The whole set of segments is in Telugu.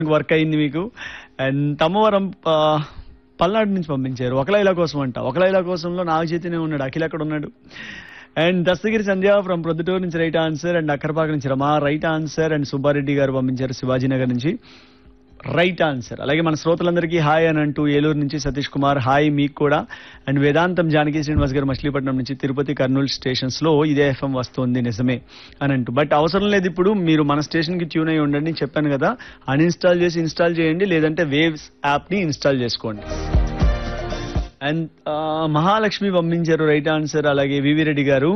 వర్క్ అయింది మీకు అండ్ తమ్మవరం ఆ, పల్నాడు నుంచి పంపించారు ఒక లైలా కోసం అంట ఒక లైలా కోసంలో నాగ చైతన్య ఉన్నాడు అఖిల్ అక్కడ ఉన్నాడు అండ్ దస్తగిరి సంధ్య ఫ్రమ్ ప్రొద్దుటూరు నుంచి రైట్ ఆన్సర్ అండ్ అక్కరపాక నుంచి Rama right answer and Subbareddy గారు పంపించారు శివాజీనగర్ నుంచి రైట్ ఆన్సర్ అలాగే మన శ్రోతలందరికీ హాయ్ అని అంటూ ఏలూరు నుంచి సతీష్ కుమార్ హాయ్ మీకు కూడా అండ్ వేదాంతం జానకి శ్రీనివాస్ గారు మచిలీపట్నం నుంచి తిరుపతి కర్నూలు స్టేషన్స్ లో ఇదే ఎఫ్ఎం వస్తుంది నిజమే అని అంటూ బట్ అవసరం లేదు ఇప్పుడు మీరు మన స్టేషన్ కి ట్యూన్ అయి ఉండండి చెప్పాను కదా అన్ఇన్స్టాల్ చేసి ఇన్స్టాల్ చేయండి లేదంటే వేవ్స్ యాప్ ని ఇన్స్టాల్ చేసుకోండి అండ్ మహాలక్ష్మి పంపించారు రైట్ ఆన్సర్ అలాగే వివి రెడ్డి గారు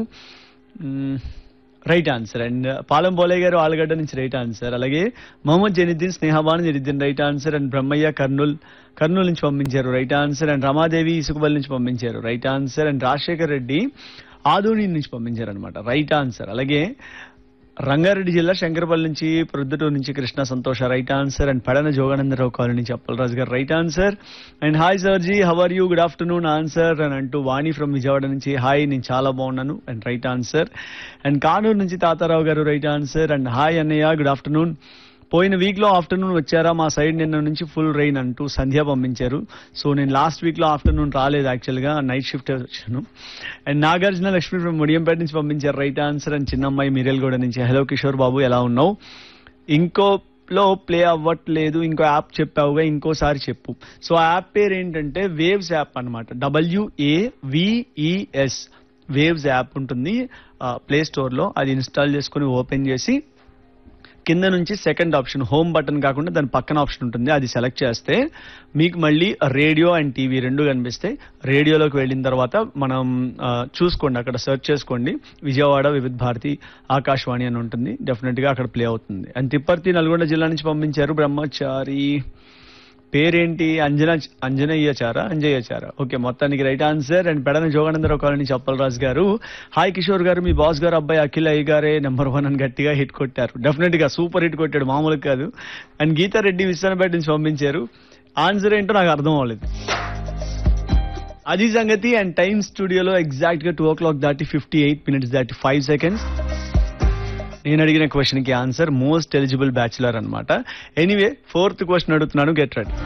రైట్ ఆన్సర్ అండ్ పాలెం పోలే గారు ఆలగడ్డ నుంచి రైట్ ఆన్సర్ అలాగే Mohammed Janiddin Snehaban Janiddin right answer and Brahmaiah Kurnool Kurnool నుంచి పంపించారు right answer and Ramadevi Isukabal నుంచి పంపించారు right answer and Rajasekhar Reddy Adoni నుంచి పంపించారు అనమాట రైట్ ఆన్సర్ అలాగే రంగారెడ్డి జిల్లా శంకరపల్లి నుంచి ప్రొద్దుటూరు నుంచి కృష్ణ సంతోష right answer and పడన Jogananda Rao colony నుంచి అప్పలరాజు గారు right answer and hi సర్జీ how are you good afternoon answer అని అంటూ వాణి ఫ్రమ్ విజయవాడ నుంచి హాయ్ నేను చాలా బాగున్నాను and right answer and Kanuru నుంచి తాతారావు గారు రైట్ ఆన్సర్ అండ్ హాయ్ అన్నయ్య గుడ్ ఆఫ్టర్నూన్ పోయిన వీక్ లో ఆఫ్టర్నూన్ వచ్చారా మా సైడ్ నిన్న నుంచి ఫుల్ రెయిన్ అంటూ సంధ్య పంపించారు సో నేను లాస్ట్ వీక్ లో ఆఫ్టర్నూన్ రాలేదు యాక్చువల్ గా నైట్ షిఫ్ట్ వచ్చాను అండ్ నాగార్జున లక్ష్మి ఫ్రమ్ ముడియంపేట నుంచి పంపించారు రైట్ ఆన్సర్ అండ్ చిన్నమ్మాయి మిరియల్గూడ నుంచి హలో కిషోర్ బాబు ఎలా ఉన్నావు ఇంకో లో ప్లే అవ్వట్లేదు ఇంకో యాప్ చెప్పావుగా ఇంకోసారి చెప్పు సో ఆ యాప్ పేరు ఏంటంటే వేవ్స్ యాప్ అనమాట డబ్ల్యూఏ విఈఎస్ వేవ్స్ యాప్ ఉంటుంది ప్లే స్టోర్ లో అది ఇన్స్టాల్ చేసుకుని ఓపెన్ చేసి కింద నుంచి సెకండ్ ఆప్షన్ హోమ్ బటన్ కాకుండా దాని పక్కన ఆప్షన్ ఉంటుంది అది సెలెక్ట్ చేస్తే మీకు మళ్ళీ రేడియో అండ్ టీవీ రెండు కనిపిస్తాయి రేడియోలోకి వెళ్ళిన తర్వాత మనం ఆ, చూసుకోండి అక్కడ సెర్చ్ చేసుకోండి విజయవాడ వివిధ భారతి ఆకాశవాణి అని ఉంటుంది డెఫినెట్ గా అక్కడ ప్లే అవుతుంది అండ్ తిప్పర్తి నల్గొండ జిల్లా నుంచి పంపించారు బ్రహ్మచారి పేరేంటి అంజన అంజనయ్యచారా అంజయ్యచారా ఓకే మొత్తానికి right answer and Pedana Joganandarao colony Chappalaraju గారు హాయ్ కిషోర్ గారు మీ బాస్ గారు అబ్బాయి అఖిల్ అయ్య గారే నెంబర్ వన్ అని గట్టిగా హిట్ కొట్టారు డెఫినెట్ గా సూపర్ హిట్ కొట్టాడు మామూలు కాదు అండ్ గీతారెడ్డి విశ్వనపేట నుంచి పంపించారు ఆన్సర్ ఏంటో నాకు అర్థం అవ్వలేదు అది సంగతి అండ్ టైమ్ స్టూడియోలో ఎగ్జాక్ట్ గా టూ ఓ క్లాక్ దాటి ఫిఫ్టీ ఎయిట్ మినిట్స్ దాటి ఫైవ్ సెకండ్స్ నేను అడిగిన క్వశ్చన్ కి ఆన్సర్ మోస్ట్ ఎలిజిబుల్ బ్యాచులర్ అన్నమాట ఎనీవే ఫోర్త్ క్వశ్చన్ అడుగుతున్నాను గెట్ రెడీ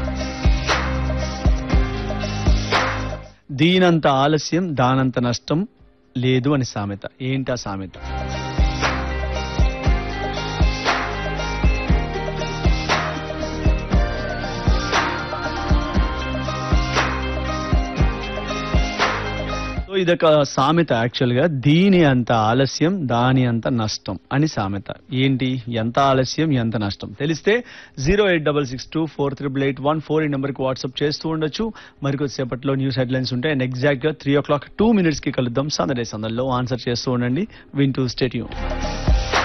దీనంత ఆలస్యం దానంత నష్టం లేదు అని సామెత ఏంటా సామెత సో ఇదొక సామెత యాక్చువల్ గా దీని అంత ఆలస్యం దాని అంత నష్టం అని సామెత ఏంటి ఎంత ఆలస్యం ఎంత నష్టం తెలిస్తే zero eight double six two four triple eight one four ఈ నెంబర్ కి వాట్సాప్ చేస్తూ ఉండొచ్చు మరికొద్దిసేపట్లో న్యూస్ హెడ్లైన్స్ ఉంటాయి అండ్ ఎగ్జాక్ట్ గా three o'clock two minutes కి కలుద్దాం సందడే సందర్లో ఆన్సర్ చేస్తూ ఉండండి వింటూ స్టేట్యూ